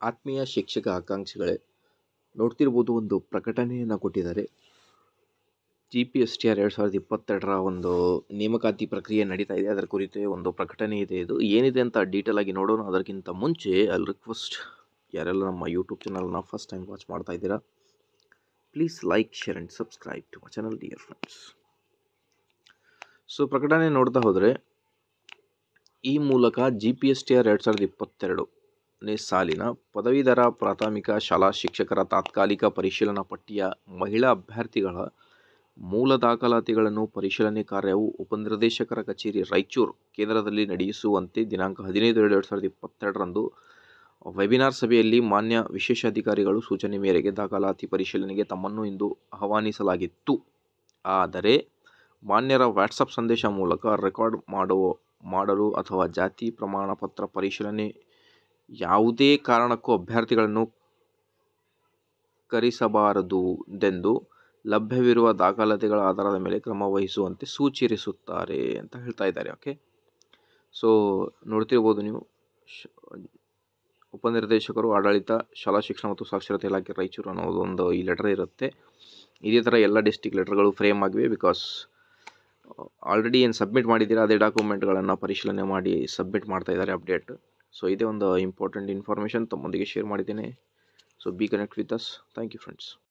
ಆತ್ಮೀಯ ಶಿಕ್ಷಕ ಆಕಾಂಕ್ಷಿಗಳೇ ನೋಡ್ತಿರ್ಬೋದು ಒಂದು ಪ್ರಕಟಣೆಯನ್ನು ಕೊಟ್ಟಿದ್ದಾರೆ G P S T R ಎರಡು ಸಾವಿರದ ಇಪ್ಪತ್ತೆರಡರ ಒಂದು ನೇಮಕಾತಿ ಪ್ರಕ್ರಿಯೆ ನಡೀತಾ ಇದೆ ಅದರ ಕುರಿತು ಒಂದು ಪ್ರಕಟಣೆ ಇದೆ ಇದು ಏನಿದೆ ಅಂತ ಡೀಟೇಲ್ ಆಗಿ ನೋಡೋಣ ಅದಕ್ಕಿಂತ ಮುಂಚೆ ಅಲ್ಲಿ ರಿಕ್ವೆಸ್ಟ್ ಯಾರೆಲ್ಲ ನಮ್ಮ ಯೂಟ್ಯೂಬ್ ಚಾನಲ್ನ ಫಸ್ಟ್ ಟೈಮ್ ವಾಚ್ ಮಾಡ್ತಾ ಇದ್ದೀರಾ please like share and subscribe to my channel dear friends so ಪ್ರಕಟಣೆ ನೋಡ್ತಾ ಹೋದರೆ ಈ ಮೂಲಕ G P S T R ಎರಡು ಸಾವಿರದ ಇಪ್ಪತ್ತೆರಡನೇ ಸಾಲಿನ ಪದವೀಧರ ಪ್ರಾಥಮಿಕ ಶಾಲಾ ಶಿಕ್ಷಕರ ತಾತ್ಕಾಲಿಕ ಪರಿಶೀಲನಾ ಪಟ್ಟಿಯ ಮಹಿಳಾ ಅಭ್ಯರ್ಥಿಗಳ ಮೂಲ ದಾಖಲಾತಿಗಳನ್ನು ಪರಿಶೀಲನೆ ಕಾರ್ಯವು ಉಪನಿರ್ದೇಶಕರ ಕಚೇರಿ ರಾಯಚೂರು ಕೇಂದ್ರದಲ್ಲಿ ನಡೆಸುವಂತೆ ದಿನಾಂಕ ಹದಿನೈದು ಎರಡು ಎರಡು ಸಾವಿರದ ಇಪ್ಪತ್ತೆರಡರಂದು ವೆಬಿನಾರ್ ಸಭೆಯಲ್ಲಿ ಮಾನ್ಯ ವಿಶೇಷಾಧಿಕಾರಿಗಳು ಸೂಚನೆ ಮೇರೆಗೆ ದಾಖಲಾತಿ ಪರಿಶೀಲನೆಗೆ ತಮ್ಮನ್ನು ಇಂದು ಆಹ್ವಾನಿಸಲಾಗಿತ್ತು ಆದರೆ ಮಾನ್ಯರ ವಾಟ್ಸಪ್ ಸಂದೇಶ ಮೂಲಕ ರೆಕಾರ್ಡ್ ಮಾಡುವ ಮಾಡಲು ಅಥವಾ ಜಾತಿ ಪ್ರಮಾಣ ಪತ್ರ ಪರಿಶೀಲನೆ ಯಾವುದೇ ಕಾರಣಕ್ಕೂ ಅಭ್ಯರ್ಥಿಗಳನ್ನು ಕರೆಸಬಾರದುದೆಂದು ಲಭ್ಯವಿರುವ ದಾಖಲಾತಿಗಳ ಆಧಾರದ ಮೇಲೆ ಕ್ರಮ ವಹಿಸುವಂತೆ ಸೂಚಿಸುತ್ತಾರೆ ಅಂತ ಹೇಳ್ತಾ ಇದ್ದಾರೆ ಓಕೆ ಸೊ ನೋಡ್ತಿರ್ಬೋದು ನೀವು ಶ ಉಪನಿರ್ದೇಶಕರು ಆಡಳಿತ ಶಾಲಾ ಶಿಕ್ಷಣ ಮತ್ತು ಸಾಕ್ಷರತೆ ಇಲಾಖೆ ರಾಯಚೂರು ಅನ್ನೋದು ಒಂದು ಈ ಲೆಟರ್ ಇರುತ್ತೆ ಇದೇ ಥರ ಎಲ್ಲ ಡಿಸ್ಟಿಕ್ ಲೆಟರ್ಗಳು ಫ್ರೇಮ್ ಆಗಿವೆ ಬಿಕಾಸ್ ಆಲ್ರೆಡಿ ಏನು ಸಬ್ಮಿಟ್ ಮಾಡಿದ್ದೀರಾ ಅದೇ ಡಾಕ್ಯುಮೆಂಟ್ಗಳನ್ನು ಪರಿಶೀಲನೆ ಮಾಡಿ ಸಬ್ಮಿಟ್ ಮಾಡ್ತಾ ಇದ್ದಾರೆ ಅಪ್ಡೇಟ್ ಸೊ ಇದೇ ಒಂದು ಇಂಪಾರ್ಟೆಂಟ್ ಇನ್ಫಾರ್ಮೇಷನ್ ತಮ್ಮೊಂದಿಗೆ ಶೇರ್ ಮಾಡಿದ್ದೇನೆ so be connect with us thank you friends